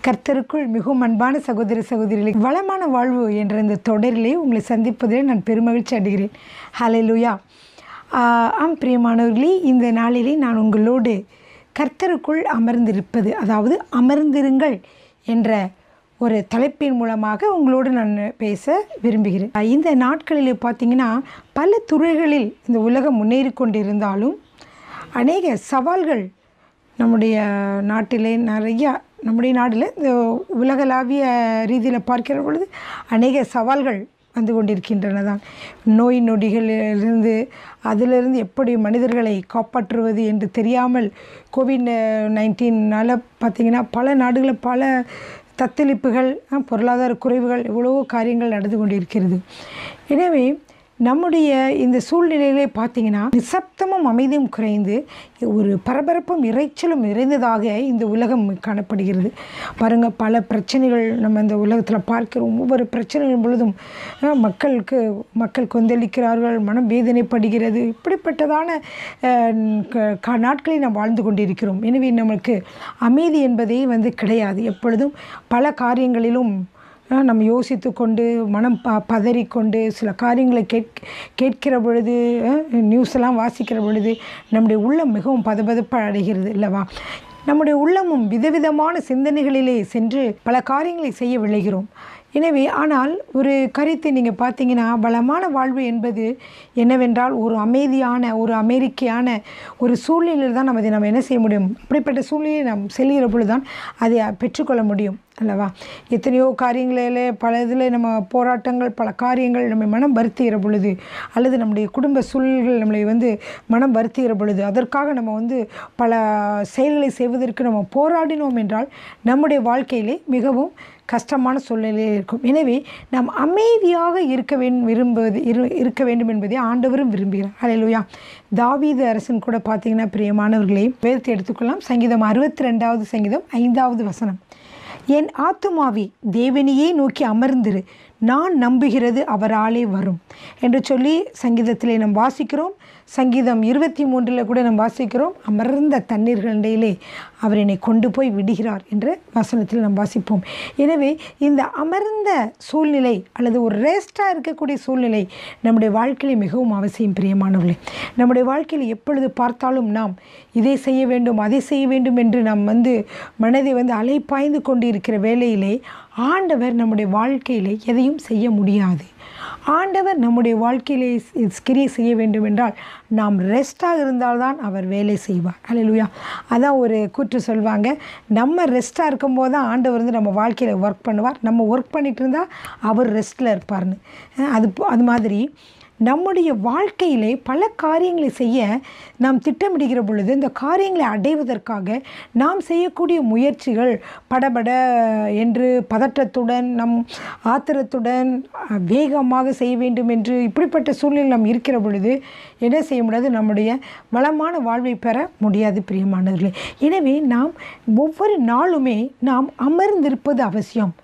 கர்த்தருக்குள் மிகவும் அன்பான சகோதர சகோதரிகளே வளமான வாழ்வு என்ற இந்த தொடரிலே உங்களை சந்திப்பதில் நான் பெருமகிழ்ச்சி அடைகிறேன் ஹalleluya ஆஹ் ஆம் பிரியமானவர்களே இந்த நாளிலே நான் உங்களோடு கர்த்தருக்குள் அமர்ந்திருப்பது அதாவது அமர்ந்திருங்கள் என்ற ஒரு தலைப்பின் மூலமாக உங்களோடு நான் பேச விரும்புகிறேன் ஆஹ் இந்த நாட்களில் பார்த்தீங்கன்னா பல துறைகளில் இந்த உலகம் முன்னேறி கொண்டிருந்தாலும் அநேக சவால்கள் நம்முடைய நாட்டிலே நிறையா நம்முடைய நாட்டில் இந்த உலகளாவிய ரீதியில் பார்க்கிற பொழுது அநேக சவால்கள் வந்து கொண்டிருக்கின்றன தான் நோய் நொடிகளிலிருந்து அதிலிருந்து எப்படி மனிதர்களை காப்பாற்றுவது என்று தெரியாமல் கோவிட் நைன்டீனால் பார்த்திங்கன்னா பல நாடுகளில் பல தத்தளிப்புகள் அஹ், பொருளாதார குறைவுகள் எவ்வளவோ காரியங்கள் நடந்து கொண்டிருக்கிறது எனவே நம்முடைய இந்த சூழ்நிலையிலே பார்த்தீங்கன்னா நிசப்தமும் அமைதியும் குறைந்து ஒரு பரபரப்பும் இறைச்சலும் நிறைந்ததாக இந்த உலகம் காணப்படுகிறது பாருங்க பல பிரச்சனைகள் நம்ம இந்த உலகத்தில் பார்க்கிறோம் ஒவ்வொரு பிரச்சனைகள் பொழுதும் அஹ், மக்களுக்கு மக்கள் கொந்தளிக்கிறார்கள் மனம் வேதனைப்படுகிறது இப்படிப்பட்டதான அஹ், க- க- நாட்களை நாம் வாழ்ந்து கொண்டிருக்கிறோம் எனவே நமக்கு அமைதி என்பதே வந்து கிடையாது எப்பொழுதும் பல காரியங்களிலும் அஹ் நம்ம யோசித்து கொண்டு மனம் ப பதறிக்கொண்டு சில காரியங்களை கேட்க கேட்கிற பொழுது நியூஸ் எல்லாம் வாசிக்கிற பொழுது நம்முடைய உள்ளம் மிகவும் பதபதப்பு அடைகிறது இல்லவா நம்முடைய உள்ளமும் விதவிதமான சிந்தனைகளிலே சென்று பல காரியங்களை செய்ய விளைகிறோம் எனவே ஆனால் ஒரு கருத்தை நீங்கள் பார்த்தீங்கன்னா பலமான வாழ்வு என்பது என்னவென்றால் ஒரு அமைதியான ஒரு அமெரிக்கையான ஒரு சூழ்நிலையில் தான் நம்ம அதை நம்ம என்ன செய்ய முடியும் அப்படிப்பட்ட சூழ்நிலையை நாம் செல்கிற பொழுது தான் அதை பெற்றுக்கொள்ள முடியும் அல்லவா எத்தனையோ காரியங்களில் பல இதில் நம்ம போராட்டங்கள் பல காரியங்கள் நம்ம மனம் வருத்துகிற பொழுது அல்லது நம்முடைய குடும்ப சூழல்கள் நம்மளை வந்து மனம் வருத்துகிற பொழுது அதற்காக நம்ம வந்து பல செயல்களை செய்வதற்கு நம்ம போராடினோம் என்றால் நம்முடைய வாழ்க்கையிலே மிகவும் கஷ்டமான சூழ்நிலையில் இருக்கும் எனவே நாம் அமைதியாக இருக்க வேண்டும் விரும்புவது இரு இருக்க வேண்டும் என்பதை ஆண்டவரும் விரும்புகிறார் ஹalleluya தாவீது அரசன் கூட பார்த்தீங்கன்னா பிரியமானவர்களே வேதத்தை எடுத்துக்கொள்ளலாம் சங்கீதம் அறுபத்தி ரெண்டாவது சங்கீதம் ஐந்தாவது வசனம் என் ஆத்துமாவி தேவனையே நோக்கி அமர்ந்திரு நான் நம்புகிறது அவராலே வரும் என்று சொல்லி சங்கீதத்திலே நாம் வாசிக்கிறோம் சங்கீதம் இருபத்தி மூன்றில் கூட நாம் வாசிக்கிறோம் அமர்ந்த தண்ணீர்களிடையிலே அவர் என்னை கொண்டு போய் விடுகிறார் என்ற வசனத்தில் நாம் வாசிப்போம் எனவே இந்த அமர்ந்த சூழ்நிலை அல்லது ஒரு ரேஸ்டாக இருக்கக்கூடிய சூழ்நிலை நம்முடைய வாழ்க்கையிலே மிகவும் அவசியம் பிரியமானவர்களே நம்முடைய வாழ்க்கையில் எப்பொழுது பார்த்தாலும் நாம் இதை செய்ய வேண்டும் அதை செய்ய வேண்டும் என்று நாம் வந்து மனதை வந்து அலைப்பாய்ந்து கொண்டு இருக்கிற வேளையிலே ஆண்டவர் நம்முடைய வாழ்க்கையிலே எதையும் செய்ய முடியாது ஆண்டவர் நம்முடைய வாழ்க்கையிலே ஸ்- கிரியை செய்ய வேண்டும் என்றால் நாம் ரெஸ்ட்டாக இருந்தால்தான் அவர் வேலை செய்வார் அல்லேலூயா அதான் ஒரு கூற்று சொல்லுவாங்க நம்ம ரெஸ்ட்டாக இருக்கும்போது தான் ஆண்டவர் வந்து நம்ம வாழ்க்கையில் ஒர்க் பண்ணுவார் நம்ம ஒர்க் பண்ணிட்டு இருந்தால் அவர் ரெஸ்ட்டில் இருப்பார்னு அஹ் அது போ- அது மாதிரி நம்முடைய வாழ்க்கையிலே பல காரியங்களை செய்ய நாம் திட்டமிடுகிற பொழுது இந்த காரியங்களை அடைவதற்காக நாம் செய்யக்கூடிய முயற்சிகள் படபட என்று பதற்றத்துடன் நம் ஆத்திரத்துடன் அஹ், வேகமாக செய்ய வேண்டும் என்று இப்படிப்பட்ட சூழ்நிலை நாம் இருக்கிற பொழுது என்ன செய்ய முடியாது நம்முடைய வளமான வாழ்வை பெற முடியாது பிரியமானவர்களே எனவே நாம் ஒவ்வொரு நாளுமே நாம் அமர்ந்திருப்பது அவசியம்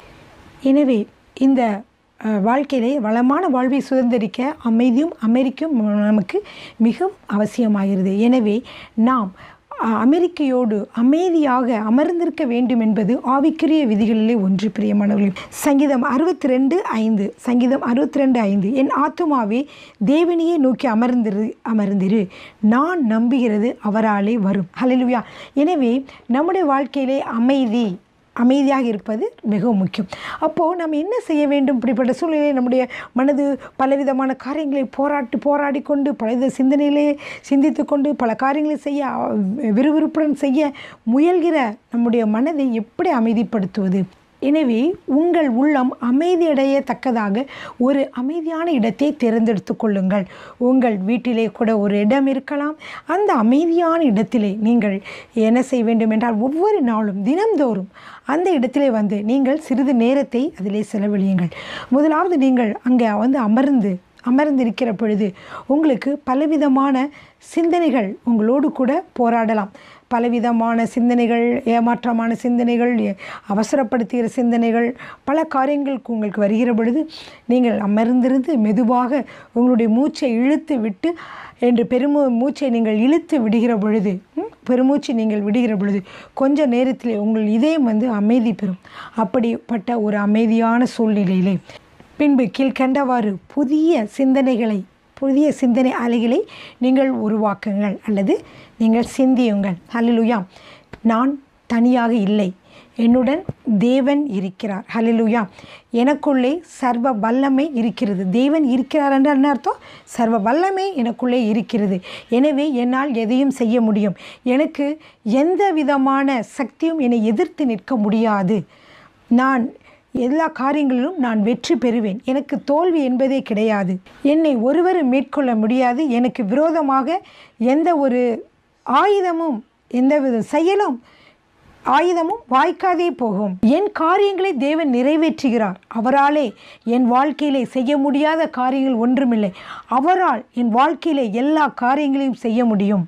எனவே இந்த அஹ், வாழ்க்கையிலே வளமான வாழ்வை சுதந்திரிக்க அமைதியும் அமெரிக்கும் நமக்கு மிகவும் அவசியமாகிறது எனவே நாம் அஹ், அமெரிக்கையோடு அமைதியாக அமர்ந்திருக்க வேண்டும் என்பது ஆவிக்குரிய விதிகளிலே ஒன்று பிரியமானவர்களே சங்கீதம் அறுபத்தி ரெண்டு ஐந்து சங்கீதம் அறுபத்தி ரெண்டு ஐந்து என் ஆத்துமாவே தேவனையே நோக்கி அமர்ந்திரு அமர்ந்திரு நான் நம்புகிறது அவராலே வரும் ஹalleluya எனவே நம்முடைய வாழ்க்கையிலே அமைதி அமைதியாக இருப்பது மிகவும் முக்கியம் அப்போது நம்ம என்ன செய்ய வேண்டும் இப்படிப்பட்ட சூழ்நிலையில் நம்முடைய மனது பலவிதமான காரியங்களை போராட்டு போராடி கொண்டு பல சிந்தனையிலே சிந்தித்து கொண்டு பல காரியங்களை செய்ய அஹ், விறுவிறுப்புடன் செய்ய முயல்கிற நம்முடைய மனதை எப்படி அமைதிப்படுத்துவது எனவே உங்கள் உள்ளம் அமைதியடையத்தக்கதாக ஒரு அமைதியான இடத்தை தேர்ந்தெடுத்து கொள்ளுங்கள் உங்கள் வீட்டிலே கூட ஒரு இடம் இருக்கலாம் அந்த அமைதியான இடத்திலே நீங்கள் என்ன செய்ய வேண்டும் என்றால் ஒவ்வொரு நாளும் தினம்தோறும் அந்த இடத்திலே வந்து நீங்கள் சிறிது நேரத்தை அதிலே செலவழியுங்கள் முதலாவது நீங்கள் அங்கே வந்து அமர்ந்து அமர்ந்திருக்கிற பொழுது உங்களுக்கு பலவிதமான சிந்தனைகள் உங்களோடு கூட போராடலாம் பலவிதமான சிந்தனைகள் ஏமாற்றமான சிந்தனைகள் எ- அவசரப்படுத்துகிற சிந்தனைகள் பல காரியங்களுக்கு உங்களுக்கு வருகிற பொழுது நீங்கள் அமர்ந்திருந்து மெதுவாக உங்களுடைய மூச்சை இழுத்து விட்டு என்று பெருமூ மூச்சை நீங்கள் இழுத்து விடுகிற பொழுது ம், பெருமூச்சு நீங்கள் விடுகிற பொழுது கொஞ்ச நேரத்தில் உங்கள் இதயம் வந்து அமைதி பெறும் அப்படிப்பட்ட ஒரு அமைதியான சூழ்நிலையிலே பின்பு கீழ்கண்டவாறு புதிய சிந்தனைகளை புதிய சிந்தனை அலைகளை நீங்கள் உருவாக்குங்கள் அல்லது நீங்கள் சிந்தியுங்கள் ஹalleluya நான் தனியாக இல்லை என்னுடன் தேவன் இருக்கிறார் ஹalleluya எனக்குள்ளே சர்வ வல்லமை இருக்கிறது தேவன் இருக்கிறார் என்றால் என்ன அர்த்தம் சர்வ வல்லமை எனக்குள்ளே இருக்கிறது எனவே என்னால் எதையும் செய்ய முடியும் எனக்கு எந்த விதமான சக்தியும் என்னை எதிர்த்து நிற்க முடியாது நான் எல்லா காரியங்களிலும் நான் வெற்றி பெறுவேன் எனக்கு தோல்வி என்பதே கிடையாது என்னை ஒருவரும் மேற்கொள்ள முடியாது எனக்கு விரோதமாக எந்த ஒரு ஆயுதமும் எந்தவித செயலும் ஆயுதமும் வாய்க்காதே போகும் என் காரியங்களை தேவன் நிறைவேற்றுகிறார் அவராலே என் வாழ்க்கையிலே செய்ய முடியாத காரியங்கள் ஒன்றுமில்லை அவரால் என் வாழ்க்கையிலே எல்லா காரியங்களையும் செய்ய முடியும்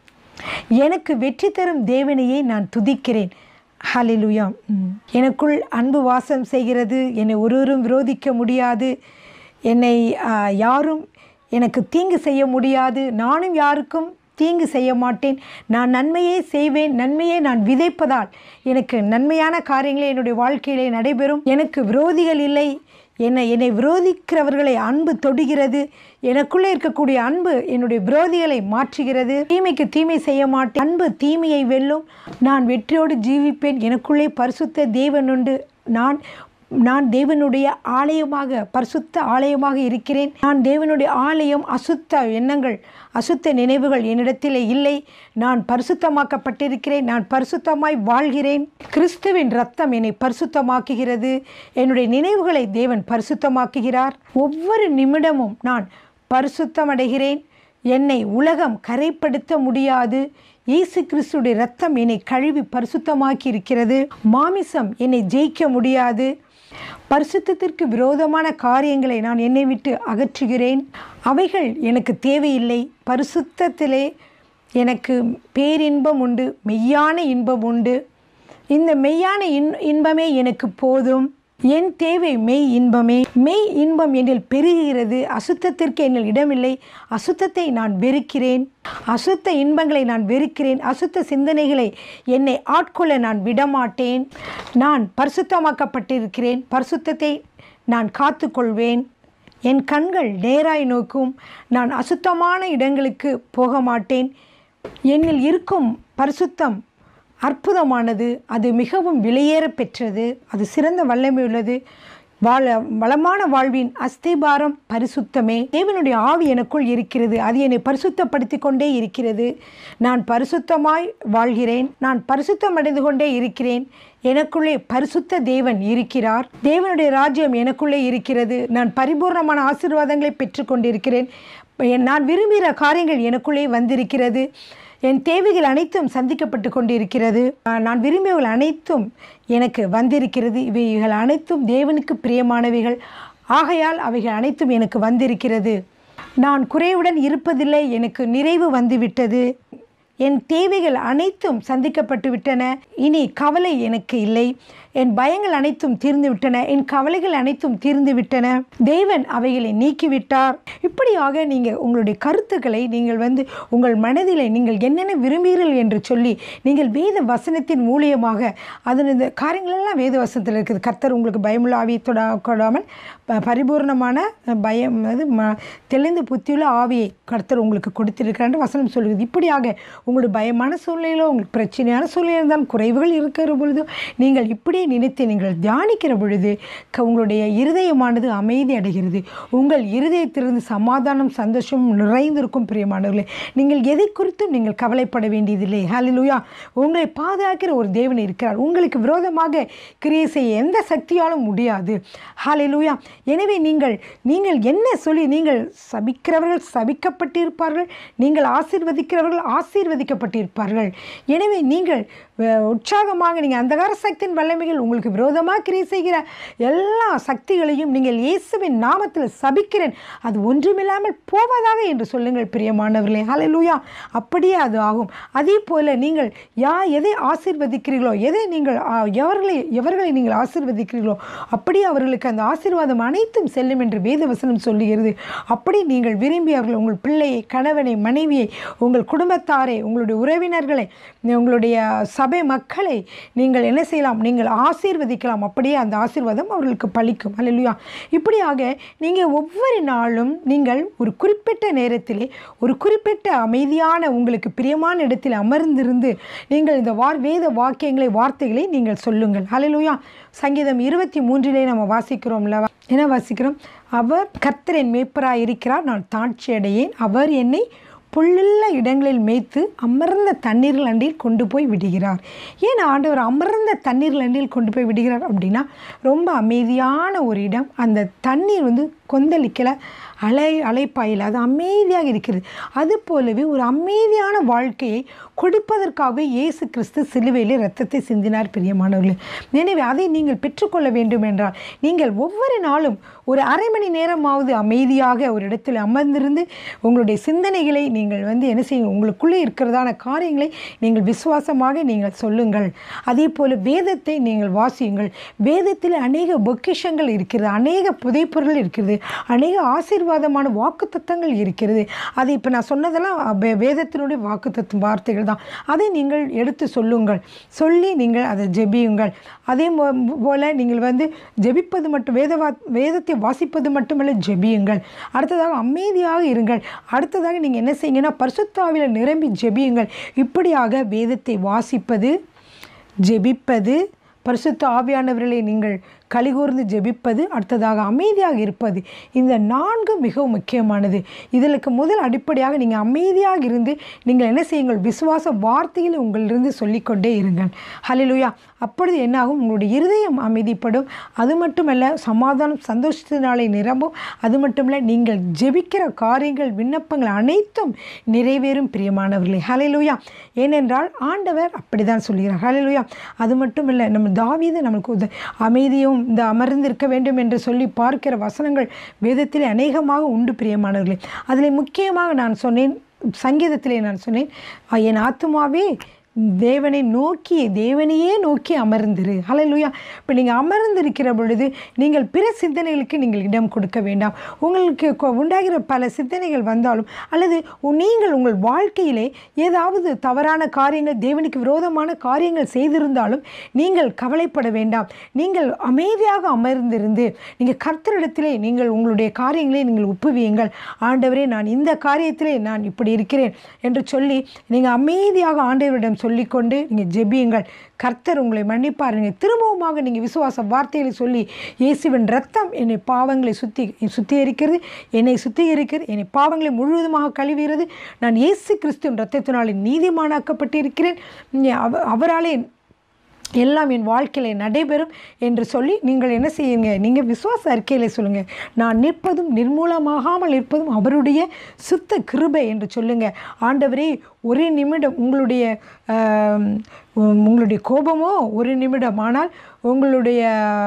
எனக்கு வெற்றி தரும் தேவனையே நான் துதிக்கிறேன் ஹalleluya ம். எனக்குள் அன்பு வாசம் செய்கிறது என்னை ஒருவரும் விரோதிக்க முடியாது என்னை ஆ, யாரும் எனக்கு தீங்கு செய்ய முடியாது நானும் யாருக்கும் தீங்கு செய்ய மாட்டேன் நான் நன்மையே செய்வேன் நன்மையை நான் விதைப்பதால் எனக்கு நன்மையான காரியங்களே என்னுடைய வாழ்க்கையிலே நடைபெறும் எனக்கு விரோதிகள் இல்லை என்னை என்னை விரோதிக்கிறவர்களை அன்பு தொடுகிறது எனக்குள்ளே இருக்கக்கூடிய அன்பு என்னுடைய விரோதிகளை மாற்றுகிறது தீமைக்கு தீமை செய்ய மாட்டேன் அன்பு தீமையை வெல்லும் நான் வெற்றியோடு ஜீவிப்பேன் எனக்குள்ளே பரிசுத்த தேவன் உண்டு நான் நான் தேவனுடைய ஆலயமாக பரிசுத்த ஆலயமாக இருக்கிறேன் நான் தேவனுடைய ஆலயம் அசுத்த எண்ணங்கள் அசுத்த நினைவுகள் என்னிடத்தில் இல்லை நான் பரிசுத்தமாக்கப்பட்டிருக்கிறேன் நான் பரிசுத்தமாய் வாழ்கிறேன் கிறிஸ்துவின் ரத்தம் என்னை பரிசுத்தமாக்குகிறது என்னுடைய நினைவுகளை தேவன் பரிசுத்தமாக்குகிறார் ஒவ்வொரு நிமிடமும் நான் பரிசுத்தமடைகிறேன் என்னை உலகம் கரைப்படுத்த முடியாது இயேசு கிறிஸ்துடைய ரத்தம் என்னை கழுவி பரிசுத்தமாக்கி இருக்கிறது மாமிசம் என்னை ஜெயிக்க முடியாது பரிசுத்தத்திற்கு விரோதமான காரியங்களை நான் என்னை விட்டு அகற்றுகிறேன் அவைகள் எனக்கு தேவையில்லை பரிசுத்தத்திலே எனக்கு பேரின்பம் உண்டு மெய்யான இன்பம் உண்டு இந்த மெய்யான இன் இன்பமே எனக்கு போதும் என் தேவை மெய் இன்பமே மெய் இன்பம் என்னில் பெருகுகிறது அசுத்தத்திற்கு என்னில் இடமில்லை அசுத்தத்தை நான் வெறுக்கிறேன் அசுத்த இன்பங்களை நான் வெறுக்கிறேன் அசுத்த சிந்தனைகளை என்னை ஆட்கொள்ள நான் விடமாட்டேன் நான் பரிசுத்தமாக்கப்பட்டிருக்கிறேன் பரிசுத்தத்தை நான் காத்துக்கொள்வேன் என் கண்கள் நேராய் நோக்கும் நான் அசுத்தமான இடங்களுக்கு போக மாட்டேன் என்னில் இருக்கும் பரிசுத்தம் அற்புதமானது அது மிகவும் விலையேற பெற்றது அது சிறந்த வல்லமை உள்ளது வாழ வளமான வாழ்வின் அஸ்திபாரம் பரிசுத்தமே தேவனுடைய ஆவி எனக்குள் இருக்கிறது அது என்னை பரிசுத்தப்படுத்தி கொண்டே இருக்கிறது நான் பரிசுத்தமாய் வாழ்கிறேன் நான் பரிசுத்தம் அடைந்து கொண்டே இருக்கிறேன் எனக்குள்ளே பரிசுத்த தேவன் இருக்கிறார் தேவனுடைய ராஜ்யம் எனக்குள்ளே இருக்கிறது நான் பரிபூர்ணமான ஆசீர்வாதங்களை பெற்றுக்கொண்டிருக்கிறேன் நான் விரும்புகிற காரியங்கள் எனக்குள்ளே வந்திருக்கிறது என் தேவைகள் அனைத்தும் சந்திக்கப்பட்டு கொண்டிருக்கிறது நான் விரும்பியவர்கள் அனைத்தும் எனக்கு வந்திருக்கிறது இவைகள் அனைத்தும் தேவனுக்கு பிரியமானவைகள் ஆகையால் அவைகள் அனைத்தும் எனக்கு வந்திருக்கிறது நான் குறைவுடன் இருப்பதில்லை எனக்கு நிறைவு வந்துவிட்டது என் தேவைகள் அனைத்தும் சந்திக்கப்பட்டு விட்டன இனி கவலை எனக்கு இல்லை என் பயங்கள் அனைத்தும் தீர்ந்து விட்டன என் கவலைகள் அனைத்தும் தீர்ந்து விட்டன தேவன் அவைகளை நீக்கிவிட்டார் இப்படியாக நீங்கள் உங்களுடைய கருத்துக்களை நீங்கள் வந்து உங்கள் மனதில் நீங்கள் என்னென்ன விரும்புகிறீர்கள் என்று சொல்லி நீங்கள் வேத வசனத்தின் மூலியமாக அதன் இந்த காரியங்களெல்லாம் வேத வசனத்தில் இருக்குது கர்த்தர் உங்களுக்கு பயமுள்ள ஆவியை தொட கொடாமல் ப- பரிபூர்ணமான பயம் அது ம தெளிந்த புத்தியுள்ள ஆவியை கர்த்தர் உங்களுக்கு கொடுத்திருக்கிறான்னு வசனம் சொல்லுகிறது இப்படியாக உங்களுடைய பயமான சூழ்நிலையிலோ உங்களுக்கு பிரச்சனையான சூழ்நிலை இருந்தாலும் குறைவுகள் இருக்கிற பொழுதோ நீங்கள் இப்படியே நினைத்து நீங்கள் தியானிக்கிற பொழுது க- உங்களுடைய இருதயமானது அமைதி அடைகிறது உங்கள் இருதயத்திலிருந்து சமாதானம் சந்தோஷம் நிறைந்திருக்கும் பிரியமானவர்களே நீங்கள் எதை குறித்தும் நீங்கள் கவலைப்பட வேண்டியதில்லை ஹalleluya உங்களை பாதுகாக்கிற ஒரு தேவன் இருக்கிறார் உங்களுக்கு விரோதமாக கிரியை செய்ய எந்த சக்தியாலும் முடியாது ஹalleluya எனவே நீங்கள் நீங்கள் என்ன சொல்லி நீங்கள் சபிக்கிறவர்கள் சபிக்கப்பட்டிருப்பார்கள் நீங்கள் ஆசீர்வதிக்கிறவர்கள் ஆசீர்வதிக்கப்பட்டிருப்பார்கள் எனவே நீங்கள் அஹ், உற்சாகமாக நீங்கள் அந்தகார சக்தியின் வல்லமைகள் உங்களுக்கு விரோதமாக கிரியை செய்கிற எல்லா சக்திகளையும் நீங்கள் இயேசுவின் நாமத்தில் சபிக்கிறேன் அது ஒன்றுமில்லாமல் போவதாக என்று சொல்லுங்கள் பிரியமானவர்களே ஹalleluya அப்படியே அது ஆகும் அதே போல் நீங்கள் யா எதை ஆசீர்வதிக்கிறீர்களோ எதை நீங்கள் ஆ, எவர்களை எவர்களை நீங்கள் ஆசீர்வதிக்கிறீர்களோ அப்படியே அவர்களுக்கு அந்த ஆசீர்வாதம் அனைத்தும் செல்லும் என்று வேதவசனம் சொல்லுகிறது அப்படி நீங்கள் விரும்பி அவர்கள் உங்கள் பிள்ளையை கணவனை மனைவியை உங்கள் குடும்பத்தாரை உங்களுடைய உறவினர்களை உங்களுடைய சபை மக்களை நீங்கள் என்ன செய்யலாம் நீங்கள் ஆசீர்வதிக்கலாம் அப்படியே அந்த ஆசீர்வாதம் அவர்களுக்கு பலிக்கும் அல்லையா இப்படியாக நீங்கள் ஒவ்வொரு நாளும் நீங்கள் ஒரு குறிப்பிட்ட நேரத்திலே ஒரு குறிப்பிட்ட அமைதியான உங்களுக்கு பிரியமான இடத்தில் அமர்ந்திருந்து நீங்கள் இந்த வார் வேத வாக்கியங்களை வார்த்தைகளை நீங்கள் சொல்லுங்கள் ஹalleluya சங்கீதம் இருபத்தி மூன்றிலே நம்ம வாசிக்கிறோம்ல என்ன வாசிக்கிறோம் அவர் கர்த்தரின் மேய்ப்பராய் இருக்கிறார் நான் தாட்சி அடையேன் அவர் என்னை புல்லுள்ள இடங்களில் மேய்த்து அமர்ந்த தண்ணீர்கள் அண்டில் கொண்டு போய் விடுகிறார் ஏன் ஆண்டவர் அமர்ந்த தண்ணீர்கள் அண்டில் கொண்டு போய் விடுகிறார் அப்படின்னா ரொம்ப அமைதியான ஒரு இடம் அந்த தண்ணீர் வந்து கொந்தளிக்கலை அலை அலைப்பாயில் அது அமைதியாக இருக்கிறது அது போலவே ஒரு அமைதியான வாழ்க்கையை கொடுப்பதற்காக இயேசு கிறிஸ்து சிலுவையில் ரத்தத்தை சிந்தினார் பிரியமானவர்களே எனவே அதை நீங்கள் பெற்றுக்கொள்ள வேண்டும் என்றால் நீங்கள் ஒவ்வொரு நாளும் ஒரு அரை மணி நேரமாவது அமைதியாக ஒரு இடத்தில் அமர்ந்திருந்து உங்களுடைய சிந்தனைகளை நீங்கள் வந்து என்ன செய்யுங்க உங்களுக்குள்ளே இருக்கிறதான காரியங்களை நீங்கள் விசுவாசமாக நீங்கள் சொல்லுங்கள் அதே போல் வேதத்தை நீங்கள் வாசியுங்கள் வேதத்தில் அநேக பொக்கிஷங்கள் இருக்கிறது அநேக புதைப்பொருள் இருக்கிறது அநேக ஆசீர்வாதமான வாக்குத்தத்தங்கள் இருக்கிறது அது இப்போ நான் சொன்னதெல்லாம் வே- வேதத்தினுடைய வாக்குத்தத்தம் வார்த்தைகள் தான் அதை நீங்கள் எடுத்து சொல்லுங்கள் சொல்லி நீங்கள் அதை ஜெபியுங்கள் அதே மோ- போல நீங்கள் வந்து ஜெபிப்பது மட்டும் வேத வா வேதத்தை வாசிப்பது மட்டுமல்ல ஜெபியுங்கள் அடுத்ததாக அமைதியாக இருங்கள் அடுத்ததாக நீங்கள் என்ன செய்யுங்கன்னா பரிசுத்தாவில நிரம்பி ஜெபியுங்கள் இப்படியாக வேதத்தை வாசிப்பது ஜெபிப்பது பரிசுத்த ஆவியானவர்களை நீங்கள் கலிகூர்ந்து ஜெபிப்பது அடுத்ததாக அமைதியாக இருப்பது இந்த நான்கு மிகவும் முக்கியமானது இதற்கு முதல் அடிப்படையாக நீங்கள் அமைதியாக இருந்து நீங்கள் என்ன செய்யுங்கள் விசுவாச வார்த்தைகளை உங்களிலிருந்து சொல்லிக்கொண்டே இருங்கள் ஹalleluya அப்பொழுது என்னாகும் உங்களுடைய இருதயம் அமைதிப்படும் அது மட்டுமல்ல சமாதானம் சந்தோஷத்தினாலே நிரம்பும் அது மட்டுமல்ல நீங்கள் ஜெபிக்கிற காரியங்கள் விண்ணப்பங்கள் அனைத்தும் நிறைவேறும் பிரியமானவர்களே ஹalleluya ஏனென்றால் ஆண்டவர் அப்படிதான் சொல்கிறார் ஹalleluya அது மட்டுமல்ல நம்ம தாவீது நமக்கு உத அமைதியும் இந்த அமர்ந்திருக்க வேண்டும் என்று சொல்லி பார்க்கிற வசனங்கள் வேதத்திலே அநேகமாக உண்டு பிரியமானவர்களே அதில் முக்கியமாக நான் சொன்னேன் சங்கீதத்திலே நான் சொன்னேன் "ஆ, என் ஆத்துமாவே தேவனை நோக்கி தேவனையே நோக்கி அமர்ந்திரு ஹalleluya இப்போ நீங்கள் அமர்ந்திருக்கிற பொழுது நீங்கள் பிற சிந்தனைகளுக்கு நீங்கள் இடம் கொடுக்க வேண்டாம் உங்களுக்கு கொ- உண்டாகிற பல சிந்தனைகள் வந்தாலும் அல்லது உ- நீங்கள் உங்கள் வாழ்க்கையிலே ஏதாவது தவறான காரியங்கள் தேவனுக்கு விரோதமான காரியங்கள் செய்திருந்தாலும் நீங்கள் கவலைப்பட வேண்டாம் நீங்கள் அமைதியாக அமர்ந்திருந்து நீங்கள் கர்த்தரிடத்திலே நீங்கள் உங்களுடைய காரியங்களை நீங்கள் ஒப்புவியுங்கள் ஆண்டவரே நான் இந்த காரியத்திலே நான் இப்படி இருக்கிறேன் என்று சொல்லி நீங்கள் அமைதியாக ஆண்டவரிடம் சொல்லிக்கொண்டு நீங்கள் ஜெபியுங்கள் கர்த்தர் உங்களை மன்னிப்பார் நீங்கள் திரும்பவுமாக நீங்கள் விசுவாச வார்த்தைகளை சொல்லி இயேசுவின் ரத்தம் என்னை பாவங்களை சுத்தி சுத்திகரிக்கிறது என்னை சுத்திகரிக்கிறது என்னை பாவங்களை முழுவதுமாக கழுவுகிறது நான் இயேசு கிறிஸ்துவின் ரத்தத்தினாலே நீதிமானாக்கப்பட்டிருக்கிறேன் அவ- அவராலே எல்லாம் என் வாழ்க்கையில் நடைபெறும் என்று சொல்லி நீங்கள் என்ன செய்யுங்க நீங்கள் விசுவாச அறிக்கையில் சொல்லுங்கள் நான் நிற்பதும் நிர்மூலமாகாமல் இருப்பதும் அவருடைய சுத்த கிருபை என்று சொல்லுங்கள் ஆண்டவரே ஒரு நிமிடம் உங்களுடைய ஆம், உம், உங்களுடைய கோபமோ ஒரு நிமிடம் ஆனால் உங்களுடைய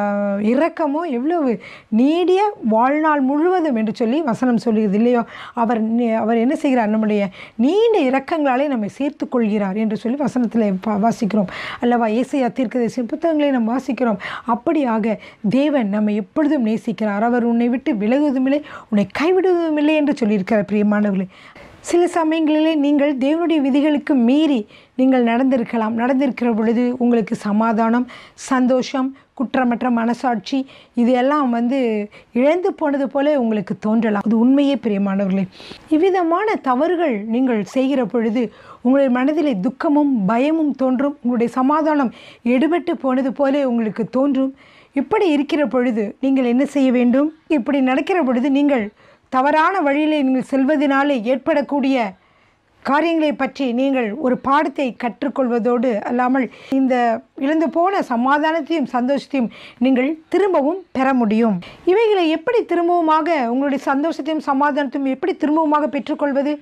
இரக்கமோ எவ்வளவு நீடிய வாழ்நாள் முழுவதும் என்று சொல்லி வசனம் சொல்லுகிறது இல்லையோ அவர் நி- அவர் என்ன செய்கிறார் நம்முடைய நீண்ட இரக்கங்களாலே நம்மை சேர்த்து கொள்கிறார் என்று சொல்லி வசனத்தில் பா- வாசிக்கிறோம் அல்லவா ஏசையா தீர்க்கதரிசி புத்தகங்களை நாம் வாசிக்கிறோம் அப்படியாக தேவன் நம்மை எப்பொழுதும் நேசிக்கிறார் அவர் உன்னை விட்டு விலகுவதுமில்லை உன்னை கைவிடுவதுமில்லை என்று சொல்லியிருக்கிறார் பிரியமானவர்களே சில சமயங்களிலே நீங்கள் தேவனுடைய விதிகளுக்கு மீறி நீங்கள் நடந்திருக்கலாம் நடந்திருக்கிற பொழுது உங்களுக்கு சமாதானம் சந்தோஷம் குற்றமற்ற மனசாட்சி இது எல்லாம் வந்து இழந்து போனது போல உங்களுக்கு தோன்றலாம் அது உண்மையே பிரியமானவர்களே இவ்விதமான தவறுகள் நீங்கள் செய்கிற பொழுது உங்களுடைய மனதிலே துக்கமும் பயமும் தோன்றும் உங்களுடைய சமாதானம் எடுபட்டு போனது போல உங்களுக்கு தோன்றும் இப்படி இருக்கிற பொழுது நீங்கள் என்ன செய்ய வேண்டும் இப்படி நடக்கிற பொழுது நீங்கள் தவறான வழியிலே நீங்கள் செல்வதனாலே ஏற்படக்கூடிய காரியங்களை பற்றி நீங்கள் ஒரு பாடத்தை கற்றுக்கொள்வதோடு அல்லாமல் இந்த இழந்து போன சமாதானத்தையும் சந்தோஷத்தையும் நீங்கள் திரும்பவும் பெற முடியும் இவைகளை எப்படி திரும்பவுமாக உங்களுடைய சந்தோஷத்தையும் சமாதானத்தையும் எப்படி திரும்பவுமாக பெற்றுக்கொள்வது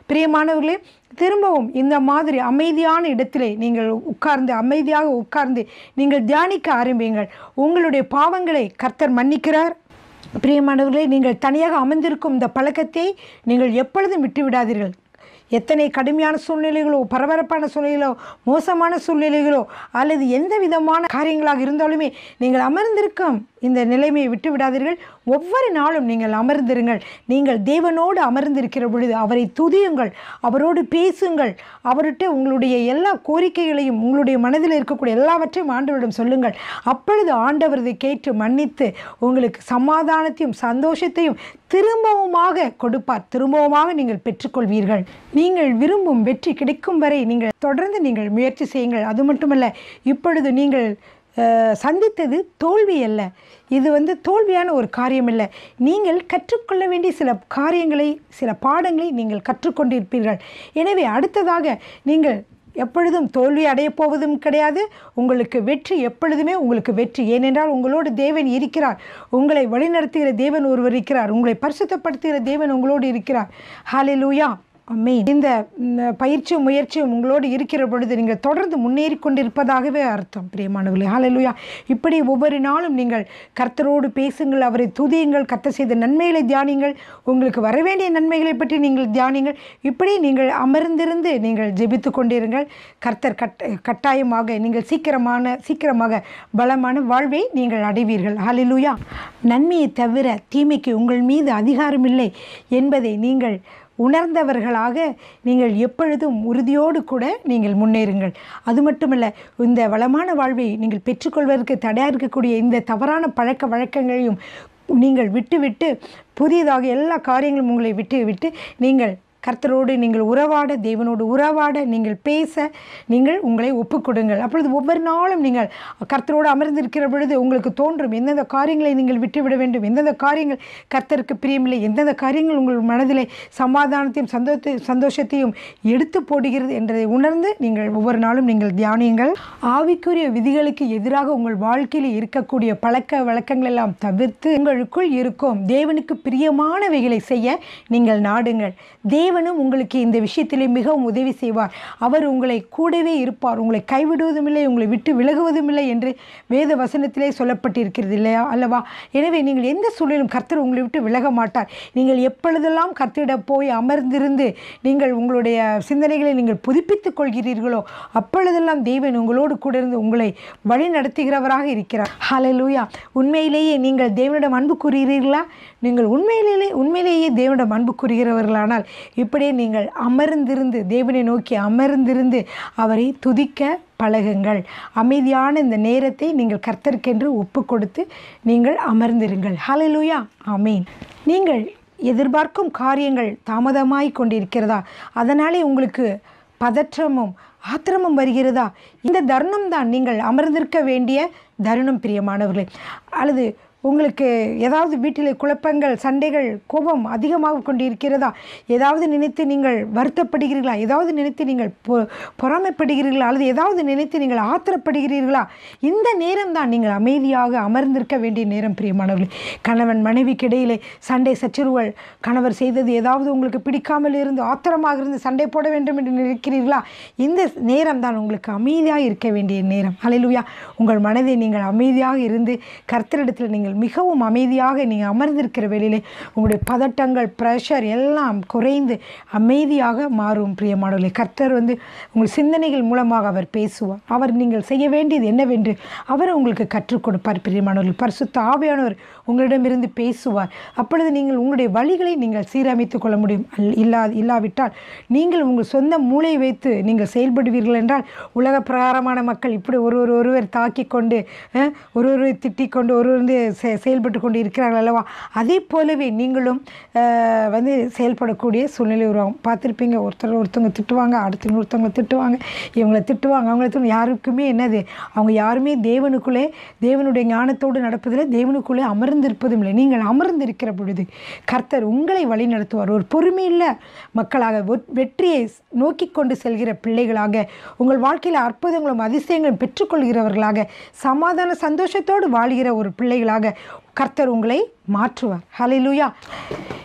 பிரியமானவர்களே திரும்பவும் இந்த மாதிரி அமைதியான இடத்திலே நீங்கள் உட்கார்ந்து அமைதியாக உட்கார்ந்து நீங்கள் தியானிக்க ஆரம்பியுங்கள் உங்களுடைய பாவங்களை கர்த்தர் மன்னிக்கிறார் பிரியமானவர்களே நீங்கள் தனியாக அமர்ந்திருக்கும் இந்த பழக்கத்தை நீங்கள் எப்பொழுதும் விட்டு விடாதீர்கள் எத்தனை கடுமையான சூழ்நிலைகளோ பரபரப்பான சூழ்நிலைகளோ மோசமான சூழ்நிலைகளோ அல்லது எந்த விதமான காரியங்களாக இருந்தாலுமே நீங்கள் அமர்ந்திருக்கும் இந்த நிலைமையை விட்டு விடாதீர்கள் ஒவ்வொரு நாளும் நீங்கள் அமர்ந்திருங்கள் நீங்கள் தேவனோடு அமர்ந்திருக்கிற பொழுது அவரை துதியுங்கள் அவரோடு பேசுங்கள் அவர்கிட்ட உங்களுடைய எல்லா கோரிக்கைகளையும் உங்களுடைய மனதில் இருக்கக்கூடிய எல்லாவற்றையும் ஆண்டவரிடம் சொல்லுங்கள் அப்பொழுது ஆண்டவர் இதை கேட்டு மன்னித்து உங்களுக்கு சமாதானத்தையும் சந்தோஷத்தையும் திரும்பவுமாக கொடுப்பார் திரும்பவுமாக நீங்கள் பெற்றுக்கொள்வீர்கள் நீங்கள் விரும்பும் வெற்றி கிடைக்கும் வரை நீங்கள் தொடர்ந்து நீங்கள் முயற்சி செய்யுங்கள் அது மட்டுமல்ல இப்பொழுது நீங்கள் அஹ், சந்தித்தது தோல்வி அல்ல இது வந்து தோல்வியான ஒரு காரியம் இல்லை நீங்கள் கற்றுக்கொள்ள வேண்டிய சில காரியங்களை சில பாடங்களை நீங்கள் கற்றுக்கொண்டிருப்பீர்கள் எனவே அடுத்ததாக நீங்கள் எப்பொழுதும் தோல்வி அடையப் போவதும் கிடையாது உங்களுக்கு வெற்றி எப்பொழுதுமே உங்களுக்கு வெற்றி ஏனென்றால் உங்களோடு தேவன் இருக்கிறார் உங்களை வழிநடத்துகிற தேவன் ஒருவர் இருக்கிறார் உங்களை பரிசுத்தப்படுத்துகிற தேவன் உங்களோடு இருக்கிறார் ஹalleluya அமேன் இந்த ம், பயிற்சியும் முயற்சியும் உங்களோடு இருக்கிற பொழுது நீங்கள் தொடர்ந்து முன்னேறி கொண்டிருப்பதாகவே அர்த்தம் பிரியமானவர்களே ஹalleluya இப்படி ஒவ்வொரு நாளும் நீங்கள் கர்த்தரோடு பேசுங்கள் அவரை துதியுங்கள் கர்த்தர் செய்த நன்மைகளை தியானிங்கள் உங்களுக்கு வரவேண்டிய நன்மைகளை பற்றி நீங்கள் தியானிங்கள் இப்படி நீங்கள் அமர்ந்திருந்து நீங்கள் ஜெபித்து கொண்டிருங்கள் கர்த்தர் கட் கட்டாயமாக நீங்கள் சீக்கிரமான சீக்கிரமாக பலமான வாழ்வை நீங்கள் அடைவீர்கள் ஹalleluya நன்மையை தவிர தீமைக்கு உங்கள் மீது அதிகாரமில்லை என்பதை நீங்கள் உணர்ந்தவர்களாக நீங்கள் எப்பொழுதும் உறுதியோடு கூட நீங்கள் முன்னேறுங்கள் அது மட்டுமல்ல இந்த வளமான வாழ்வை நீங்கள் பெற்றுக்கொள்வதற்கு தடையாக இருக்கக்கூடிய இந்த தவறான பழக்க வழக்கங்களையும் நீங்கள் விட்டுவிட்டு புதியதாக எல்லா காரியங்களும் உங்களை விட்டு விட்டு நீங்கள் கர்த்தரோடு நீங்கள் உறவாட தேவனோடு உறவாட நீங்கள் பேச நீங்கள் உங்களை ஒப்புக்கொடுங்கள் அப்பொழுது ஒவ்வொரு நாளும் நீங்கள் கர்த்தரோடு அமர்ந்திருக்கிற பொழுது உங்களுக்கு தோன்றும் எந்தெந்த காரியங்களை நீங்கள் விட்டுவிட வேண்டும் எந்தெந்த காரியங்கள் கர்த்தருக்கு பிரியமில்லை எந்தெந்த காரியங்கள் உங்கள் மனதிலே சமாதானத்தையும் சந்தோஷத்தை சந்தோஷத்தையும் எடுத்து போடுகிறது என்றதை உணர்ந்து நீங்கள் ஒவ்வொரு நாளும் நீங்கள் தியானியுங்கள் ஆவிக்குரிய விதிகளுக்கு எதிராக உங்கள் வாழ்க்கையில் இருக்கக்கூடிய பழக்க வழக்கங்கள் எல்லாம் தவிர்த்து உங்களுக்குள் இருக்கும் தேவனுக்கு பிரியமானவைகளை செய்ய நீங்கள் நாடுங்கள் தேவனும் உங்களுக்கு இந்த விஷயத்திலே மிகவும் உதவி செய்வார் அவர் உங்களை கூடவே இருப்பார் உங்களை கைவிடுவதும் இல்லை உங்களை விட்டு விலகுவதும் இல்லை என்று வேத வசனத்திலே சொல்லப்பட்டிருக்கிறது இல்லையா அல்லவா எனவே நீங்கள் எந்த சூழலும் கர்த்தர் உங்களை விட்டு விலக மாட்டார் நீங்கள் எப்பொழுதெல்லாம் கர்த்தரிடம் போய் அமர்ந்திருந்து நீங்கள் உங்களுடைய சிந்தனைகளை நீங்கள் புதுப்பித்துக் கொள்கிறீர்களோ அப்பொழுதெல்லாம் தேவன் உங்களோடு கூட இருந்து உங்களை வழி நடத்துகிறவராக இருக்கிறார் ஹalleluya உண்மையிலேயே நீங்கள் தேவனிடம் அன்பு கூறுகிறீர்களா நீங்கள் உண்மையிலேயே உண்மையிலேயே தேவனிடம் அன்பு கூறுகிறவர்களானால் இப்படியே நீங்கள் அமர்ந்திருந்து தேவனை நோக்கி அமர்ந்திருந்து அவரை துதிக்க பழகுங்கள் அமைதியான இந்த நேரத்தை நீங்கள் கர்த்தருக்கென்று ஒப்பு கொடுத்து நீங்கள் அமர்ந்திருங்கள் ஹalleluya ஆமீன் நீங்கள் எதிர்பார்க்கும் காரியங்கள் தாமதமாய் கொண்டிருக்கிறதா அதனாலே உங்களுக்கு பதற்றமும் ஆத்திரமும் வருகிறதா இந்த தருணம் தான் நீங்கள் அமர்ந்திருக்க வேண்டிய தருணம் பிரியமானவர்களே அல்லது உங்களுக்கு ஏதாவது வீட்டில் குழப்பங்கள் சண்டைகள் கோபம் அதிகமாக கொண்டு இருக்கிறதா ஏதாவது நினைத்து நீங்கள் வருத்தப்படுகிறீர்களா ஏதாவது நினைத்து நீங்கள் பொ பொறாமைப்படுகிறீர்களா அல்லது ஏதாவது நினைத்து நீங்கள் ஆத்திரப்படுகிறீர்களா இந்த நேரம் தான் நீங்கள் அமைதியாக அமர்ந்திருக்க வேண்டிய நேரம் பிரியமானவர்களே கணவன் மனைவிக்கு இடையிலே சண்டை சச்சரவுகள் கணவர் செய்தது ஏதாவது உங்களுக்கு பிடிக்காமல் இருந்து ஆத்திரமாக இருந்து சண்டை போட வேண்டும் என்று நினைக்கிறீர்களா இந்த நேரம் தான் உங்களுக்கு அமைதியாக இருக்க வேண்டிய நேரம் அலையிலுயா உங்கள் மனதை நீங்கள் அமைதியாக இருந்து கர்த்தரிடத்தில் நீங்கள் மிகவும் அமைதியாக நீங்கள் அமர்ந்திருக்கிற வேளையிலே உங்களுடைய பதட்டங்கள் ப்ரெஷர் எல்லாம் குறைந்து அமைதியாக மாறும் பிரியமானவர்களே கர்த்தர் வந்து உங்கள் சிந்தனைகள் மூலமாக அவர் பேசுவார் அவர் நீங்கள் செய்ய வேண்டியது என்னவென்று அவர் உங்களுக்கு கற்றுக் கொடுப்பார் பிரியமானவர்கள் பரிசுத்த ஆவியானவர் உங்களிடமிருந்து பேசுவார் அப்பொழுது நீங்கள் உங்களுடைய வழிகளை நீங்கள் சீரமைத்துக் கொள்ள முடியும் அல்- இல்லா இல்லாவிட்டால் நீங்கள் உங்கள் சொந்த மூளையை வைத்து நீங்கள் செயல்படுவீர்கள் என்றால் உலக பிரகாரமான மக்கள் இப்படி ஒருவர் ஒருவர் தாக்கி கொண்டு அஹ், ஒருவரை திட்டிக் கொண்டு ஒருவர் வந்து செ- செயல்பட்டு கொண்டு இருக்கிறார்கள் அல்லவா அதே போலவே நீங்களும் அஹ், வந்து செயல்படக்கூடிய சூழ்நிலை உருவாகும் பார்த்துருப்பீங்க ஒருத்தர் ஒருத்தவங்க திட்டுவாங்க அடுத்தவங்க ஒருத்தவங்க திட்டுவாங்க இவங்களை திட்டுவாங்க அவங்கள திட்டு யாருக்குமே என்னது அவங்க யாருமே தேவனுக்குள்ளே தேவனுடைய ஞானத்தோடு நடப்பதில் தேவனுக்குள்ளே அமர்ந்திருப்பதும் இல்லை நீங்கள் அமர்ந்திருக்கிற பொழுது கர்த்தர் உங்களை வழி நடத்துவார் ஒரு பொறுமையுள்ள மக்களாக வெ- வெற்றியை நோக்கி கொண்டு செல்கிற பிள்ளைகளாக உங்கள் வாழ்க்கையில் அற்புதங்களும் அதிசயங்களும் பெற்றுக்கொள்கிறவர்களாக சமாதான சந்தோஷத்தோடு வாழ்கிற ஒரு பிள்ளைகளாக கர்த்தர் உங்களை மாற்றுவார் ஹalleluya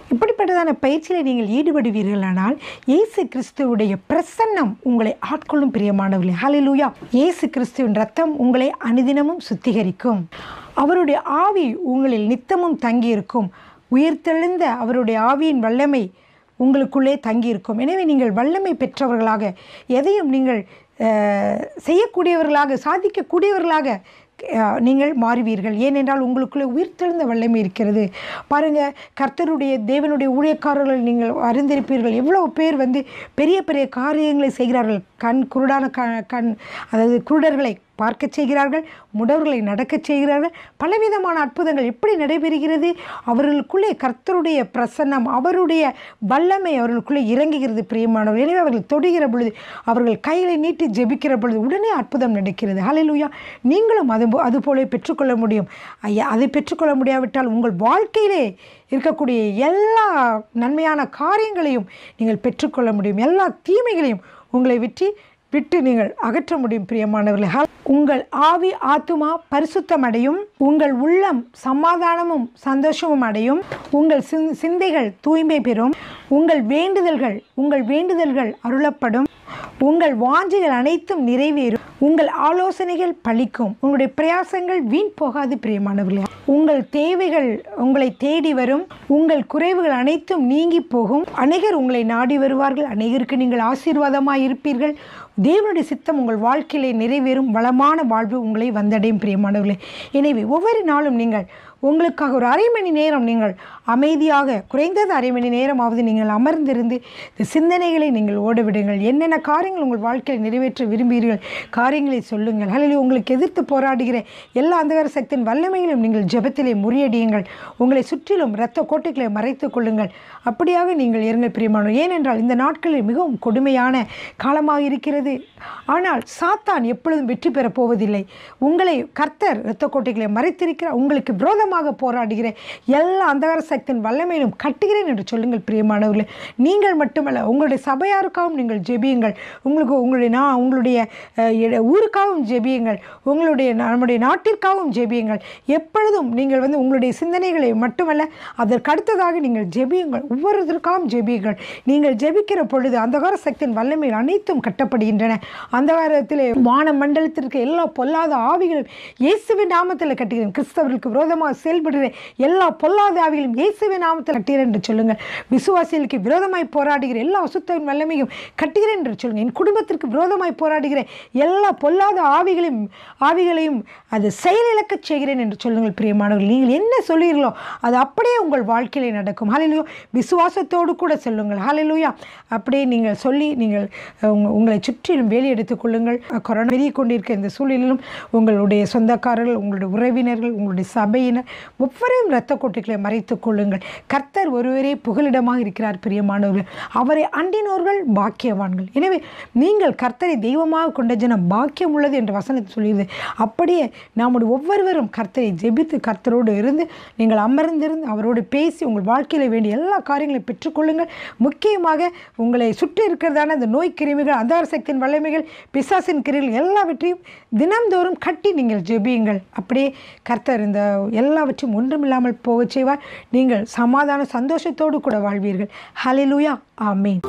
இப்படிப்பட்டதான பயிற்சியில் நீங்கள் ஈடுபடுவீர்களானால் இயேசு கிறிஸ்துவுடைய பிரசன்னம் உங்களை ஆட்கொள்ளும் பிரியமானவர்களே ஹalleluya இயேசு கிறிஸ்துவின் ரத்தம் உங்களை அனுதினமும் சுத்திகரிக்கும் அவருடைய ஆவி உங்களில் நித்தமும் தங்கியிருக்கும் உயிர்த்தெழுந்த அவருடைய ஆவியின் வல்லமை உங்களுக்குள்ளே தங்கியிருக்கும் எனவே நீங்கள் வல்லமை பெற்றவர்களாக எதையும் நீங்கள் அஹ், செய்யக்கூடியவர்களாக சாதிக்கக்கூடியவர்களாக அஹ், நீங்கள் மாறுவீர்கள் ஏனென்றால் உங்களுக்குள்ளே உயிர்த்தெழுந்த வல்லமை இருக்கிறது பாருங்கள் கர்த்தருடைய தேவனுடைய ஊழியக்காரர்கள் நீங்கள் அறிந்திருப்பீர்கள் எவ்வளோ பேர் வந்து பெரிய பெரிய காரியங்களை செய்கிறார்கள் கண் குருடான க கண் அதாவது குருடர்களை பார்க்க செய்கிறார்கள் முடவர்களை நடக்கச் செய்கிறார்கள் பலவிதமான அற்புதங்கள் எப்படி நடைபெறுகிறது அவர்களுக்குள்ளே கர்த்தருடைய பிரசன்னம் அவருடைய வல்லமை அவர்களுக்குள்ளே இறங்குகிறது பிரியமானவர் எனவே அவர்கள் தொடுகிற பொழுது அவர்கள் கைகளை நீட்டி ஜெபிக்கிற பொழுது உடனே அற்புதம் நடக்கிறது ஹalleluya நீங்களும் அது போ- அது போல பெற்றுக்கொள்ள முடியும் ஐயா அதை பெற்றுக்கொள்ள முடியாவிட்டால் உங்கள் வாழ்க்கையிலே இருக்கக்கூடிய எல்லா நன்மையான காரியங்களையும் நீங்கள் பெற்றுக்கொள்ள முடியும் எல்லா தீமைகளையும் உங்களை விட்டு விட்டு நீங்கள் அகற்ற முடியும் பிரியமானவர்களே ஹல்- உங்கள் ஆவி ஆத்துமா பரிசுத்தம் அடையும் உங்கள் உள்ளம் சமாதானமும் சந்தோஷமும் அடையும் உங்கள் சிந் சிந்தைகள் தூய்மை பெறும் உங்கள் வேண்டுதல்கள் உங்கள் வேண்டுதல்கள் அருளப்படும் உங்கள் வாஞ்சைகள் அனைத்தும் நிறைவேறும் உங்கள் ஆலோசனைகள் பலிக்கும் உங்களுடைய பிரயாசங்கள் வீண் போகாது பிரியமானவர்களே உங்கள் தேவைகள் உங்களை தேடி வரும் உங்கள் குறைவுகள் அனைத்தும் நீங்கி போகும் அநேகர் உங்களை நாடி வருவார்கள் அநேகருக்கு நீங்கள் ஆசீர்வாதமாக இருப்பீர்கள் தேவனுடைய சித்தம் உங்கள் வாழ்க்கையிலே நிறைவேறும் வளமான வாழ்வு உங்களை வந்தடையும் பிரியமானவர்களே எனவே ஒவ்வொரு நாளும் நீங்கள் உங்களுக்காக ஒரு அரை மணி நேரம் நீங்கள் அமைதியாக குறைந்தது அரை மணி நேரமாவது நீங்கள் அமர்ந்திருந்து இந்த சிந்தனைகளை நீங்கள் ஓட விடுங்கள் என்னென்ன காரியங்கள் உங்கள் வாழ்க்கையில் நிறைவேற்ற விரும்புகிறீர்கள் காரியங்களை சொல்லுங்கள் அல்லது உங்களுக்கு எதிர்த்து போராடுகிற எல்லா அந்தகார சக்தியின் வல்லமையிலும் நீங்கள் ஜெபத்திலே முறியடியுங்கள் உங்களை சுற்றிலும் இரத்த கோட்டைகளை மறைத்துக் கொள்ளுங்கள் அப்படியாக நீங்கள் இருங்கள் பிரியமானோர் ஏனென்றால் இந்த நாட்களில் மிகவும் கொடுமையான காலமாக இருக்கிறது ஆனால் சாத்தான் எப்பொழுதும் வெற்றி பெறப் போவதில்லை உங்களை கர்த்தர் இரத்த கோட்டைகளை மறைத்திருக்கிறார் உங்களுக்கு விரோதமாக போராடுகிற எல்லா அந்தகார சக்தியின் வல்லமையிலும் கட்டுகிறேன் என்று சொல்லுங்கள் பிரியமானவர்களே நீங்கள் மட்டுமல்ல உங்களுடைய சபையாருக்காகவும் நீங்கள் ஜெபியுங்கள் உங்களுக்கு உங்களுடைய நா உங்களுடைய அஹ், இட- ஊருக்காகவும் ஜெபியுங்கள் உங்களுடைய நம்முடைய நாட்டிற்காகவும் ஜெபியுங்கள் எப்பொழுதும் நீங்கள் வந்து உங்களுடைய சிந்தனைகளை மட்டுமல்ல அதற்கு அடுத்ததாக நீங்கள் ஜெபியுங்கள் ஒவ்வொருத்தருக்காகவும் ஜெபியுங்கள் நீங்கள் ஜெபிக்கிற பொழுது அந்தகார சக்தியின் வல்லமைகள் அனைத்தும் கட்டப்படுகின்றன அந்தகாரத்திலே வான மண்டலத்திற்கு எல்லா பொல்லாத ஆவிகளும் இயேசுவின் நாமத்தில் கட்டுகிறேன் கிறிஸ்தவர்களுக்கு விரோதமாக செயல்படுகிற எல்லா பொல்லாத ஆவிகளும் இயேசுவின் நாமத்தில் கட்டுகிறேன் என்று சொல்லுங்கள் விசுவாசிகளுக்கு விரோதமாய் போராடுகிற எல்லா அசுத்தவின் வல்லமையும் கட்டுகிறேன் என்று சொல்லுங்கள் என் குடும்பத்திற்கு விரோதமாய் போராடுகிற எல்லா பொல்லாத ஆவிகளையும் ஆவிகளையும் அது செயலிழக்கச் செய்கிறேன் என்று சொல்லுங்கள் பிரியமானவர்கள் நீங்கள் என்ன சொல்லுகிறீர்களோ அது அப்படியே உங்கள் வாழ்க்கையிலே நடக்கும் ஹalleluya விசுவாசத்தோடு கூட சொல்லுங்கள் ஹalleluya அப்படியே நீங்கள் சொல்லி நீங்கள் அஹ், உங்க- உங்களை சுற்றிலும் வேலி எடுத்துக் கொள்ளுங்கள் அஹ், கொரோனா பெருகி கொண்டிருக்க இந்த சூழலிலும் உங்களுடைய சொந்தக்காரர்கள் உங்களுடைய உறவினர்கள் உங்களுடைய சபையினர் ஒவ்வொருவரும் இரத்த கொட்டுக்களை மறைத்துக் கொள்ளுங்கள் கர்த்தர் ஒருவரே புகலிடமாக இருக்கிறார் பிரியமானவர்கள் அவரை அண்டினோர்கள் பாக்கியவான்கள் எனவே நீங்கள் கர்த்தரை தெய்வமாக கொண்ட ஜனம் பாக்கியம் உள்ளது என்ற வசனத்தை சொல்லியது அப்படியே நம்முடைய ஒவ்வொருவரும் கர்த்தரை ஜெபித்து கர்த்தரோடு இருந்து நீங்கள் அமர்ந்திருந்து அவரோடு பேசி உங்கள் வாழ்க்கையில் வேண்டிய எல்லா காரியங்களையும் பெற்றுக்கொள்ளுங்கள் முக்கியமாக உங்களை சுற்றி இருக்கிறதான இந்த நோய் கிருமிகள் அந்தார சக்தியின் வல்லமைகள் பிசாசின் கிரிகள் எல்லாவற்றையும் தினம்தோறும் கட்டி நீங்கள் ஜெபியுங்கள் அப்படியே கர்த்தர் இந்த எல்லாவற்றையும் ஒன்றுமில்லாமல் போகச் செய்வார் நீங்கள் சமாதான சந்தோஷத்தோடு கூட வாழ்வீர்கள் ஹalleluya ஆமென்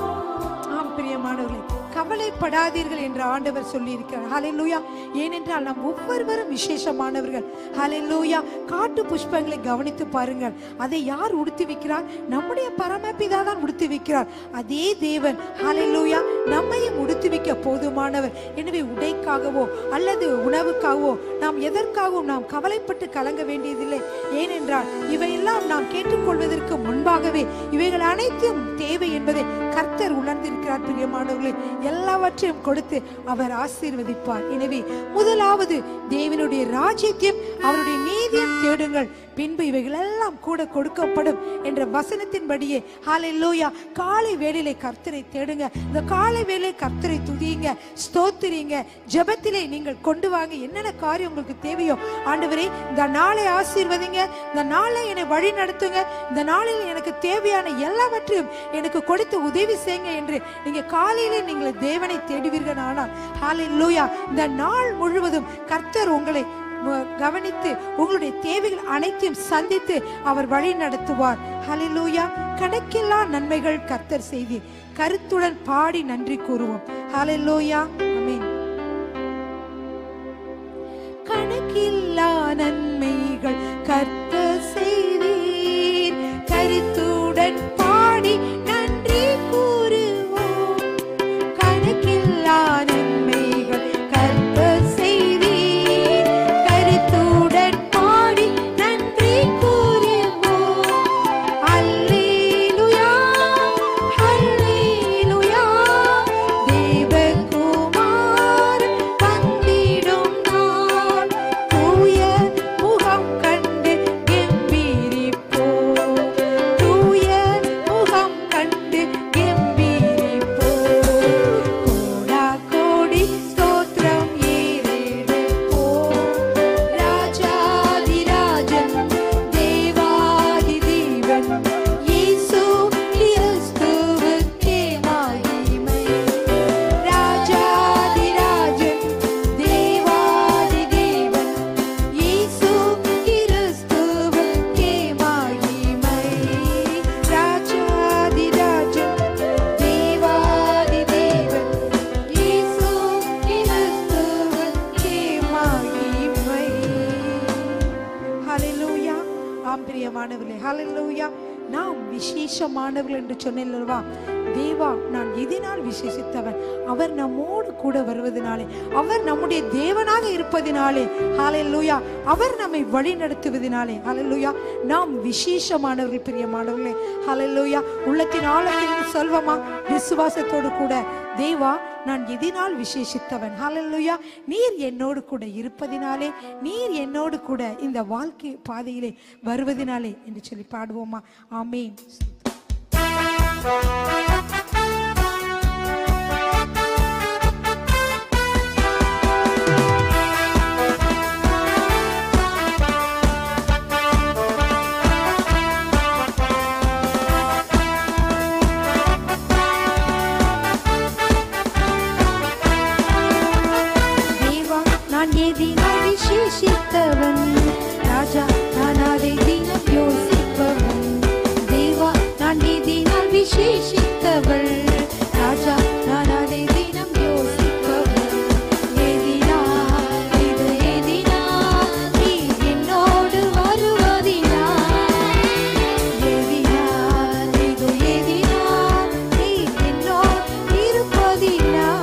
ஆம் பிரியமானவர்களே கவலைப்படாதீர்கள் என்று ஆண்டவர் சொல்லியிருக்கிறார் ஹalleluya ஏனென்றால் நாம் ஒவ்வொருவரும் விசேஷமானவர்கள் ஹalleluya காட்டு புஷ்பங்களை கவனித்து பாருங்கள் அதை யார் உடுத்தி வைக்கிறார் நம்முடைய பரமபிதா தான் உடுத்தி வைக்கிறார் அதே தேவன் ஹalleluya நம்மையும் உடுத்தி வைக்க போதுமானவர் எனவே உடைக்காகவோ அல்லது உணவுக்காகவோ நாம் எதற்காகவும் நாம் கவலைப்பட்டு கலங்க வேண்டியதில்லை ஏனென்றால் இவையெல்லாம் நாம் கேட்டுக்கொள்வதற்கு முன்பாகவே இவைகள் அனைத்தும் தேவை என்பதை கர்த்தர் உணர்ந்திருக்கிறார் பிரியமானவர்களே எல்லாவற்றையும் கொடுத்து அவர் ஆசீர்வதிப்பார் எனவே முதலாவது தேவனுடைய ராஜ்யத்தையும் அவருடைய நீதியும் தேடுங்கள் பின்பு இவைகள் எல்லாம் கூட கொடுக்கப்படும் என்ற வசனத்தின்படியே ஹalleluya காலை வேளையிலே கர்த்தரை தேடுங்க இந்த காலை வேளை கர்த்தரை துதியுங்க ஸ்தோத்திரிங்க ஜெபத்திலே நீங்கள் கொண்டு வாங்க என்னென்ன காரியம் உங்களுக்கு தேவையோ ஆண்டவரே இந்த நாளை ஆசீர்வதிங்க இந்த நாளை என்னை வழி நடத்துங்க இந்த நாளில் எனக்கு தேவையான எல்லாவற்றையும் எனக்கு கொடுத்து உதவி செய்யுங்க என்று நீங்க காலையிலே நீங்கள் தேவனை தேடுவீர்கள் ஆனால் ஹalleluya இந்த நாள் முழுவதும் கர்த்தர் உங்களை ம- கவனித்து உங்களுடைய தேவைகள் அனைத்தையும் சந்தித்து அவர் வழி நடத்துவார் ஹalleluya கணக்கில்லா நன்மைகள் கர்த்தர் செய்தி கருத்துடன் பாடி நன்றி கூறுவோம் ஹalleluya ஆமென் கணக்கில்லா நன்மைகள் கர்த்த செய்தீர் கருத்துடன் பாடி நன்றி கூறுவோம் கணக்கில்லா நன்மைகள் கர்த்த செய்தீர் கருத்துடன் பாடி நன்றி கூறுவோம் அல்லேலூயா அல்லேலூயா தேவகுமார் வந்திடும் நாள் தூய முகம் கண்டு கெம்பீரிப்போம் தூய முகம் கண்டு கெம்பீரிப்போம் கோடா கோடி ஸ்தோத்திரம் ஏறெடுப்போம் ராஜாதிராஜன் தேவாதி தேவன் இயேசு கிறிஸ்துவுக்கே மகிமை ராஜாதிராஜன் தேவாதி தேவன் இயேசு கிறிஸ்துவுக்கே மகிமை ராஜாதிராஜன் தேவாதி தேவன் இயேசு கிறிஸ்துவுக்கே மகிமை ஹalleluya ஆம் பிரியமானவர்களே ஹalleluya நாம் விசேஷமானவர்கள் என்று சொன்னேன் அல்லவா தேவா நான் எதினால் விசேஷித்தவன் அவர் நம்மோடு கூட வருவதனாலே அவர் நம்முடைய தேவனாக இருப்பதினாலே ஹalleluya அவர் நம்மை வழி நடத்துவதினாலே ஹalleluya நாம் விசேஷமானவர்கள் பிரியமானவர்களே ஹalleluya உள்ளத்தின் ஆழத்தில் சொல்வமா விசுவாசத்தோடு கூட தேவா நான் எதினால் விசேஷித்தவன் ஹalleluya நீர் என்னோடு கூட இருப்பதினாலே நீர் என்னோடு கூட இந்த வாழ்க்கை பாதையிலே வருவதினாலே என்று சொல்லி பாடுவோமா ஆமென் தேவா நான் எதினால் விசேஷித்தவன் ராஜா நான் அதை தினம் யோசிப்பவன் தேவா நான் எதினால் விசேஷித்தவள் ராஜா நான் அதை தினம் யோசிப்பவள் எதினால் இது எதினால் நீ என்னோடு வருவதினால் எதினால் இது எதினால் நீ என்னோடு இருப்பதினால்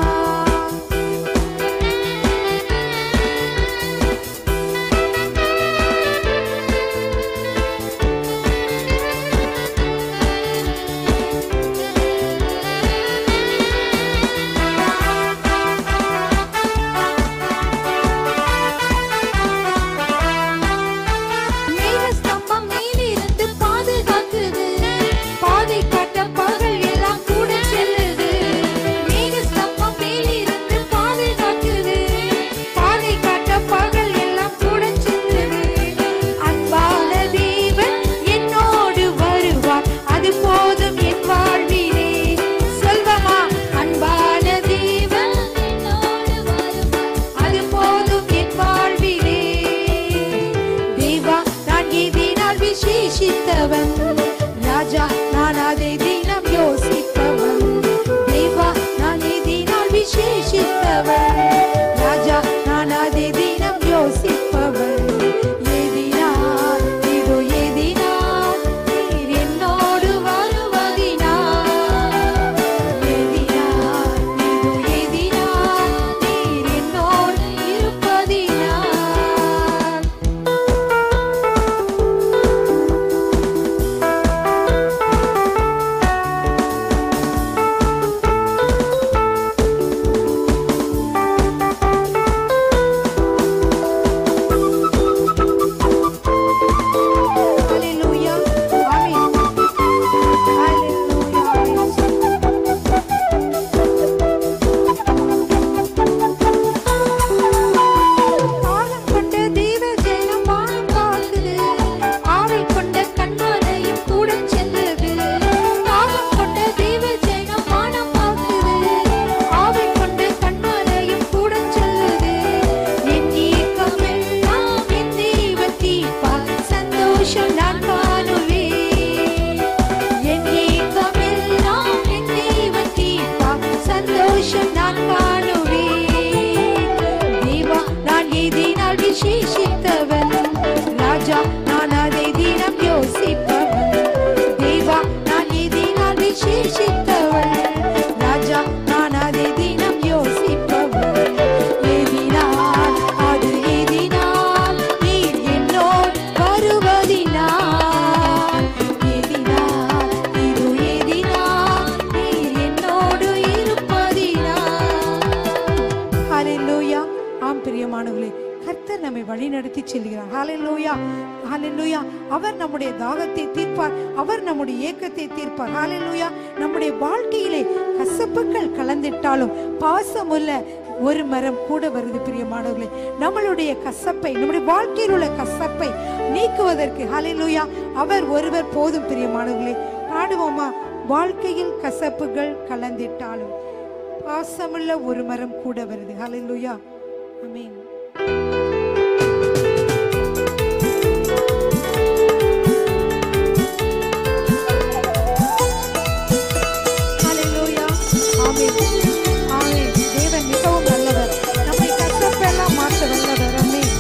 மேகஸ்தம்பம் மேலிருந்து பாதுகாக்குது பாதை காட்ட பகல் எல்லாம் கூட செல்லுது மேகஸ்தம்பம் மேலிருந்து பாதுகாக்குது பாதை காட்ட பகல் எல்லாம் கூட செல்லுது அன்பான தேவன் என்னோடு வருவார் அது போதும் என் வாழ்விலே சொல்வமா அன்பான தேவன் என்னோடு வருவார் அது போதும் என் வாழ்விலே தேவா நான் எதினால் விசேஷித்தவன் ராஜா நான் அதை தினம் யோசிப்பவன் தேவா நான் எதினால் விசேஷித்தவன் ராஜா நான் அதை தினம் யோசிப்பவன் எதினால் இது எதினால் நீர் என்னோடு வருவதினால் எதினால் இது எதினால் நீர் என்னோடு இருப்பதினால் நம்மை வழிநடத்தி செல்கிறார் ஹalleluya ஹalleluya அவர் நம்முடைய தாகத்தை தீர்ப்பார் அவர் நம்முடைய ஏக்கத்தை தீர்ப்பார் ஹalleluya நம்முடைய வாழ்க்கையிலே கசப்புகள் கலந்திட்டாலும் பாசமுள்ள ஒரு மரம் கூட வருது பிரியமானவர்களே நம்மளுடைய கசப்பை நம்முடைய வாழ்க்கையில் உள்ள கசப்பை நீக்குவதற்கு ஹalleluya அவர் ஒருவர் போதும் பிரியமானவர்களே பாடுவோமா வாழ்க்கையில் கசப்புகள் கலந்திட்டாலும் பாசமுள்ள ஒரு மரம் கூட வருது ஹalleluya ஆமென் ஹalleluya ஆமென் ஆமென் தேவன் மிகவும் நல்லவர் நம்மை கசப்பெல்லாம் மாற்ற வல்லவர் ஆமென்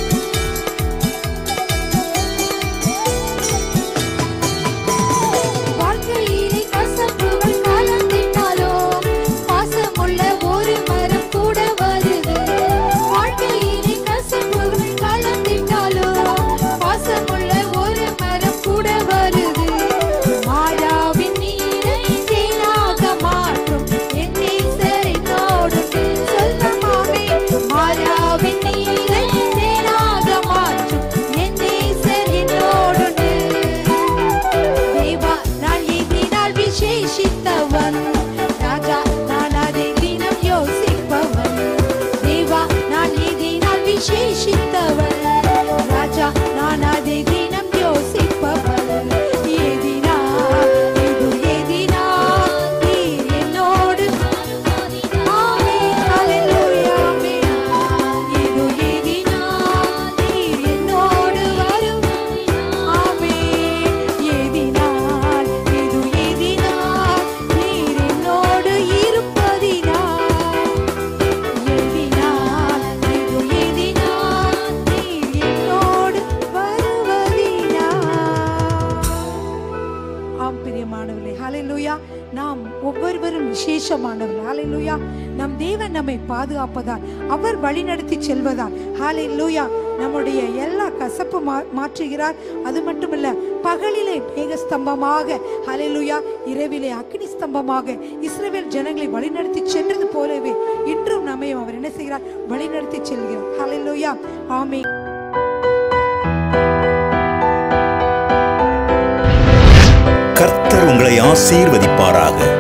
வாழ்க்கையிலே கசப்புகள் கலந்திட்டாலோ பாசமுள்ள ஒரு மரம் கூட வருது வாழ்க்கையிலே கசப்புகள் கலந்திட்டாலோ பாசமுள்ள ஒரு மரம் கூட வருது மாறாவின் நீரை தேனாக மாற்றும் என் நேசரினோடு சொல்லமாவே மாறாவின் நீரை தேனாக மாற்றும் என் நேசரினோடு தேவா நான் எண்ணினால் விசேஷித்தவன் ராஜா நான் அதை தினம் யோசிப்பவன் தேவா நான் எண்ணினால் விசேஷித்தவன் ராஜா நான் அதை தினம் யோசிப்பவன் எதினா இது எதினா நீர் என்னோடு ஆமென் ஹalleluya ஆமென் இது எதினா நீர் என்னோடு வரும் ஆமென் எதினால் இது எதினால் நீர் என்னோடு இருப்பதினால் எதினால் இது எதினால் நீர் என்னோடு வருவதினால் ஆம் பிரியமானவர்களே ஹalleluya நாம் ஒவ்வொருவரும் விசேஷமானவர்கள் ஹalleluya நம் தேவன் நம்மை பாதுகாப்பதால் அவர் வழிநடத்தி செல்வதால் ஹalleluya நம்முடைய எல்லா கசப்பு மா- மாற்றுகிறார் அது மட்டுமல்ல பகலிலே மேகஸ்தம்பமாக ஹalleluya இரவிலே அக்னி ஸ்தம்பமாக இஸ்ரவேல் ஜனங்களை வழிநடத்தி சென்றது போலவே இன்றும் நம்மை அவர் என்ன செய்கிறார் வழிநடத்தி செல்கிறார் ஹalleluya ஆமென் கர்த்தர் உங்களை ஆசீர்வதிப்பாராக